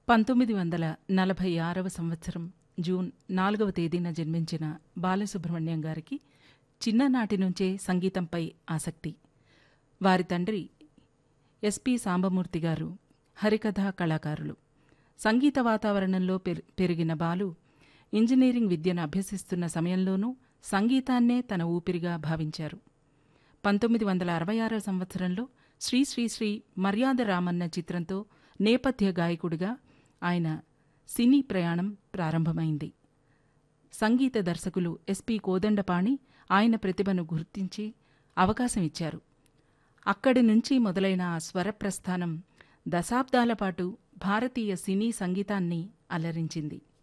పంతొమ్మిది వందల నలభై ఆరవ సంవత్సరం జూన్ నాలుగవ తేదీన జన్మించిన బాలసుబ్రహ్మణ్యం గారికి చిన్ననాటి నుంచే సంగీతంపై ఆసక్తి వారి తండ్రి ఎస్పి సాంబమూర్తి గారు హరికథా కళాకారులు సంగీత వాతావరణంలో పెర్- పెరిగిన బాలు ఇంజనీరింగ్ విద్యను అభ్యసిస్తున్న సమయంలోనూ సంగీతాన్నే తన ఊపిరిగా భావించారు పంతొమ్మిది వందల అరవై ఆరవ సంవత్సరంలో శ్రీ శ్రీ శ్రీ మర్యాద రామన్న చిత్రంతో నేపథ్య గాయకుడిగా ఆయన సినీ ప్రయాణం ప్రారంభమైంది సంగీత దర్శకులు ఎస్పి కోదండపాణి ఆయన ప్రతిభను గుర్తించి అవకాశం ఇచ్చారు అక్కడి నుంచి మొదలైన ఆ స్వర ప్రస్థానం దశాబ్దాల పాటు భారతీయ సినీ సంగీతాన్ని అలరించింది